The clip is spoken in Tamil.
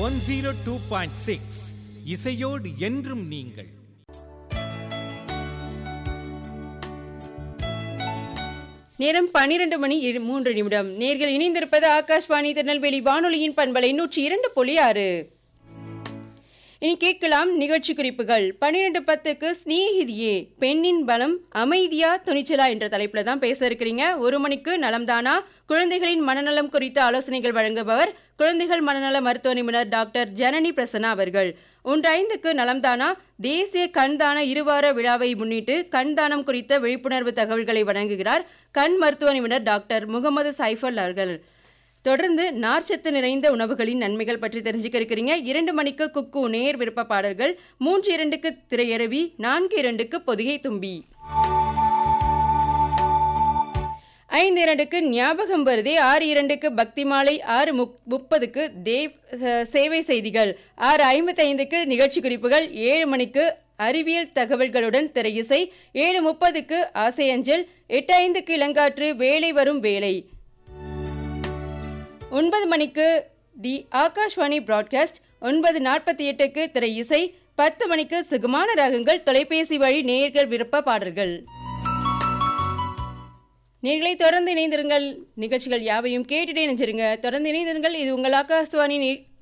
one zero two point six இசையோடு என்றும் நீங்கள் நேரம் பன்னிரண்டு மணி இரு- மூன்று நிமிடம் நேர்கள் இணைந்திருப்பது ஆகாஷ்வாணி திருநெல்வேலி வானொலியின் பண்பலை நூற்றி இரண்டு புள்ளி ஆறு இனி கேட்கலாம் நிகழ்ச்சி குறிப்புகள் பன்னிரெண்டு பத்துக்கு ஸ்நேகிதியே பெண்ணின் பலம் அமைதியா துணிச்சலா என்ற தலைப்புல தான் பேச இருக்கிறீங்க ஒரு மணிக்கு நலம்தானா குழந்தைகளின் மனநலம் குறித்த ஆலோசனைகள் வழங்குபவர் குழந்தைகள் மனநல மருத்துவ நிபுணர் டாக்டர் ஜனனி பிரசன்னா அவர்கள் ஒன்று ஐந்துக்கு நலம்தானா தேசிய கண் தான இருவார விழாவை முன்னிட்டு கண் தானம் குறித்த விழிப்புணர்வு தகவல்களை வழங்குகிறார் கண் மருத்துவ நிபுணர் டாக்டர் முகமது சைஃபல் அவர்கள் தொடர்ந்து நார்ச்சத்து நிறைந்த உணவுகளின் நன்மைகள் பற்றி தெரிஞ்சுக்க இருக்கிறீங்க இரண்டு மணிக்கு குக்கு நேர் விருப்ப பாடல்கள் மூன்று இரண்டுக்கு திரையரவி நான்கு இரண்டுக்கு பொதிகை தும்பி ஐந்து இரண்டுக்கு ஞாபகம் வருதே ஆறு இரண்டுக்கு பக்தி மாலை ஆறு முப் முப்பதுக்கு தேவ் ச- சேவை செய்திகள் ஆறு ஐம்பத்தைந்துக்கு நிகழ்ச்சி குறிப்புகள் ஏழு மணிக்கு அறிவியல் தகவல்களுடன் திரையிசை ஏழு முப்பதுக்கு ஆசை அஞ்சல் எட்டு ஐந்துக்கு இளங்காற்று வேலை வரும் வேலை ஒன்பது மணிக்கு தி ஆகாஷ்வாணி பிராட்காஸ்ட் ஒன்பது நாற்பத்தி எட்டுக்கு திரை இசை பத்து மணிக்கு சுகமான ராகங்கள் தொலைபேசி வழி நேர்கள் விருப்ப பாடல்கள் நேர்களை தொடர்ந்து இணைந்திருங்கள் நிகழ்ச்சிகள் யாவையும் கேட்டுட்டே நினைச்சிருங்க தொடர்ந்து இணைந்திருங்கள் இது உங்கள் ஆகாஷ்வாணி நி-